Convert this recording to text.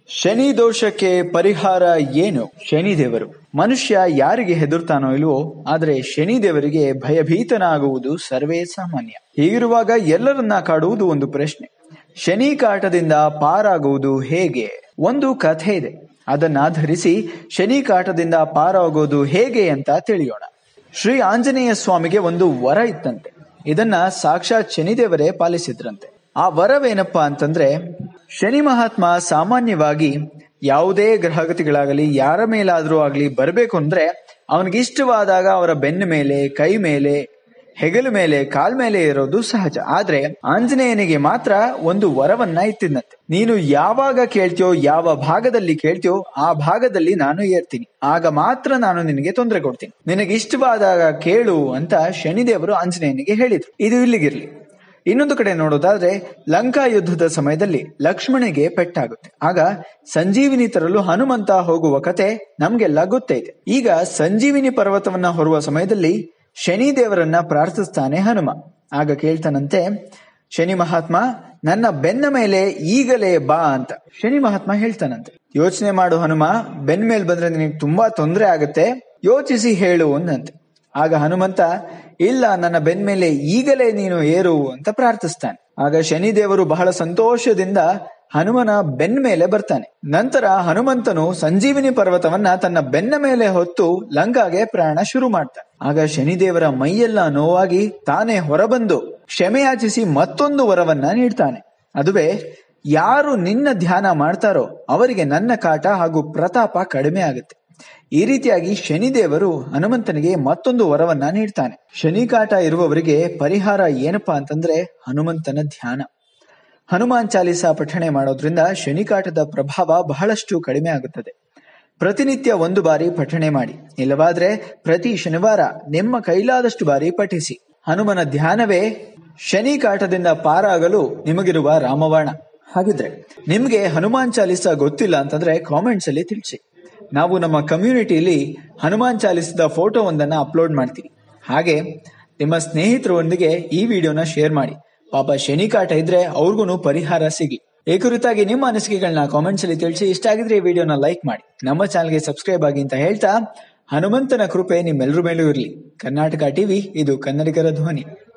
ಶನಿ ದೋಷಕ್ಕೆ ಪರಿಹಾರ ಏನು ಶನಿದೇವರು ಮನುಷ್ಯ ಯಾರಿಗೆ ಹೆದರ್ತಾನೋ ಇಲ್ವೋ ಆದರೆ ಶನಿದೇವರಿಗೆ ಭಯಭೀತನಾಗುವುದು ಸರ್ವೇ ಸಾಮಾನ್ಯ ಹೀಗಿರುವಾಗ ಎಲ್ಲರನ್ನ ಕಾಡುವುದು ಒಂದು ಪ್ರಶ್ನೆ ಶನಿ ಕಾಟದಿಂದ ಪಾರಾಗುವುದು ಹೇಗೆ ಒಂದು ಕಥೆ ಇದೆ ಅದನ್ನಾಧರಿಸಿ ಶನಿ ಕಾಟದಿಂದ ಪಾರಾಗೋದು ಹೇಗೆ ಅಂತ ತಿಳಿಯೋಣ ಶ್ರೀ ಆಂಜನೇಯ ಸ್ವಾಮಿಗೆ ಒಂದು ವರ ಇತ್ತಂತೆ ಇದನ್ನ ಸಾಕ್ಷಾತ್ ಶನಿದೇವರೇ ಪಾಲಿಸಿದ್ರಂತೆ ಆ ವರವೇನಪ್ಪಾ ಅಂತಂದ್ರೆ ಶನಿ ಮಹಾತ್ಮ ಸಾಮಾನ್ಯವಾಗಿ ಯಾವುದೇ ಗ್ರಹಗತಿಗಳಾಗಲಿ ಯಾರ ಮೇಲಾದ್ರೂ ಆಗ್ಲಿ ಬರಬೇಕು ಅಂದ್ರೆ ಅವನಿಗೆ ಇಷ್ಟವಾದಾಗ ಅವರ ಬೆನ್ನ ಮೇಲೆ ಕೈ ಮೇಲೆ ಹೆಗಲ ಮೇಲೆ ಕಾಲ್ ಮೇಲೆ ಇರೋದು ಸಹಜ ಆದ್ರೆ ಆಂಜನೇಯನಿಗೆ ಮಾತ್ರ ಒಂದು ವರವನ್ನ ಇತ್ತಿದ್ದಂತೆ ನೀನು ಯಾವಾಗ ಕೇಳ್ತೀಯೋ ಯಾವ ಭಾಗದಲ್ಲಿ ಕೇಳ್ತೀಯೋ ಆ ಭಾಗದಲ್ಲಿ ನಾನು ಏರ್ತೀನಿ ಆಗ ಮಾತ್ರ ನಾನು ನಿನಗೆ ತೊಂದರೆ ಕೊಡ್ತೀನಿ ನಿನಗೆ ಇಷ್ಟವಾದಾಗ ಕೇಳು ಅಂತ ಶನಿದೇವರು ಆಂಜನೇಯನಿಗೆ ಹೇಳಿದ್ರು ಇದು ಇಲ್ಲಿಗಿರ್ಲಿ ಇನ್ನೊಂದು ಕಡೆ ನೋಡೋದಾದ್ರೆ ಲಂಕಾ ಯುದ್ಧದ ಸಮಯದಲ್ಲಿ ಲಕ್ಷ್ಮಣಿಗೆ ಪೆಟ್ಟಾಗುತ್ತೆ ಆಗ ಸಂಜೀವಿನಿ ತರಲು ಹನುಮಂತ ಹೋಗುವ ಕತೆ ನಮ್ಗೆಲ್ಲ ಗೊತ್ತೇ ಇದೆ ಈಗ ಸಂಜೀವಿನಿ ಪರ್ವತವನ್ನ ಹೊರುವ ಸಮಯದಲ್ಲಿ ಶನಿ ದೇವರನ್ನ ಪ್ರಾರ್ಥಿಸ್ತಾನೆ ಹನುಮ ಆಗ ಕೇಳ್ತಾನಂತೆ ಶನಿ ಮಹಾತ್ಮ ನನ್ನ ಬೆನ್ನ ಮೇಲೆ ಈಗಲೇ ಬಾ ಅಂತ ಶನಿ ಮಹಾತ್ಮ ಹೇಳ್ತಾನಂತೆ ಯೋಚನೆ ಮಾಡು ಹನುಮ ಬೆನ್ ಮೇಲೆ ಬಂದ್ರೆ ನಿನಗೆ ತುಂಬಾ ತೊಂದರೆ ಆಗುತ್ತೆ ಯೋಚಿಸಿ ಹೇಳು ಅಂದಂತೆ ಆಗ ಹನುಮಂತ ಇಲ್ಲ ನನ್ನ ಬೆನ್ ಮೇಲೆ ಈಗಲೇ ನೀನು ಏರು ಅಂತ ಪ್ರಾರ್ಥಿಸ್ತಾನೆ ಆಗ ಶನಿದೇವರು ಬಹಳ ಸಂತೋಷದಿಂದ ಹನುಮನ ಬೆನ್ನ ಮೇಲೆ ಬರ್ತಾನೆ ನಂತರ ಹನುಮಂತನು ಸಂಜೀವಿನಿ ಪರ್ವತವನ್ನ ತನ್ನ ಬೆನ್ನ ಮೇಲೆ ಹೊತ್ತು ಲಂಕಾಗೆ ಪ್ರಯಾಣ ಶುರು ಮಾಡ್ತಾನೆ ಆಗ ಶನಿದೇವರ ಮೈಯೆಲ್ಲ ನೋವಾಗಿ ತಾನೇ ಹೊರಬಂದು ಕ್ಷಮೆಯಾಚಿಸಿ ಮತ್ತೊಂದು ವರವನ್ನ ನೀಡ್ತಾನೆ ಅದುವೇ ಯಾರು ನಿನ್ನ ಧ್ಯಾನ ಮಾಡ್ತಾರೋ ಅವರಿಗೆ ನನ್ನ ಕಾಟ ಹಾಗೂ ಪ್ರತಾಪ ಕಡಿಮೆ ಆಗುತ್ತೆ ಈ ರೀತಿಯಾಗಿ ಶನಿದೇವರು ಹನುಮಂತನಿಗೆ ಮತ್ತೊಂದು ವರವನ್ನ ನೀಡ್ತಾನೆ ಶನಿಕಾಟ ಇರುವವರಿಗೆ ಪರಿಹಾರ ಏನಪ್ಪಾ ಅಂತಂದ್ರೆ ಹನುಮಂತನ ಧ್ಯಾನ ಹನುಮಾನ್ ಚಾಲಿಸ ಪಠಣೆ ಮಾಡೋದ್ರಿಂದ ಶನಿಕಾಟದ ಪ್ರಭಾವ ಬಹಳಷ್ಟು ಕಡಿಮೆ ಆಗುತ್ತದೆ ಪ್ರತಿನಿತ್ಯ ಒಂದು ಬಾರಿ ಪಠಣೆ ಮಾಡಿ ಇಲ್ಲವಾದ್ರೆ ಪ್ರತಿ ಶನಿವಾರ ನಿಮ್ಮ ಕೈಲಾದಷ್ಟು ಬಾರಿ ಪಠಿಸಿ ಹನುಮನ ಧ್ಯಾನವೇ ಶನಿ ಕಾಟದಿಂದ ಪಾರಾಗಲು ನಿಮಗಿರುವ ರಾಮವಾಣ ಹಾಗಿದ್ರೆ ನಿಮ್ಗೆ ಹನುಮಾನ್ ಚಾಲಿಸ ಗೊತ್ತಿಲ್ಲ ಅಂತಂದ್ರೆ ಕಾಮೆಂಟ್ಸ್ ಅಲ್ಲಿ ತಿಳಿಸಿ ನಾವು ನಮ್ಮ ಕಮ್ಯುನಿಟಿಯಲ್ಲಿ ಹನುಮಾನ್ ಚಾಲಿಸಿದ ಫೋಟೋ ಒಂದನ್ನ ಅಪ್ಲೋಡ್ ಮಾಡ್ತೀವಿ ಹಾಗೆ ನಿಮ್ಮ ಸ್ನೇಹಿತರೊಂದಿಗೆ ಈ ವಿಡಿಯೋನ ಶೇರ್ ಮಾಡಿ ಪಾಪ ಶನಿಕಾಟ ಇದ್ರೆ ಅವ್ರಿಗೂ ಪರಿಹಾರ ಸಿಗ್ಲಿ ಈ ಕುರಿತಾಗಿ ನಿಮ್ಮ ಅನಿಸಿಕೆಗಳನ್ನ ಕಾಮೆಂಟ್ಸ್ ಅಲ್ಲಿ ತಿಳಿಸಿ ಇಷ್ಟ ಆಗಿದ್ರೆ ಈ ವಿಡಿಯೋನ ಲೈಕ್ ಮಾಡಿ ನಮ್ಮ ಚಾನಲ್ಗೆ ಸಬ್ಸ್ಕ್ರೈಬ್ ಆಗಿ ಅಂತ ಹೇಳ್ತಾ ಹನುಮಂತನ ಕೃಪೆ ನಿಮ್ಮೆಲ್ಲರ ಮೇಲೂ ಇರಲಿ ಕರ್ನಾಟಕ ಟಿವಿ ಇದು ಕನ್ನಡಿಗರ ಧ್ವನಿ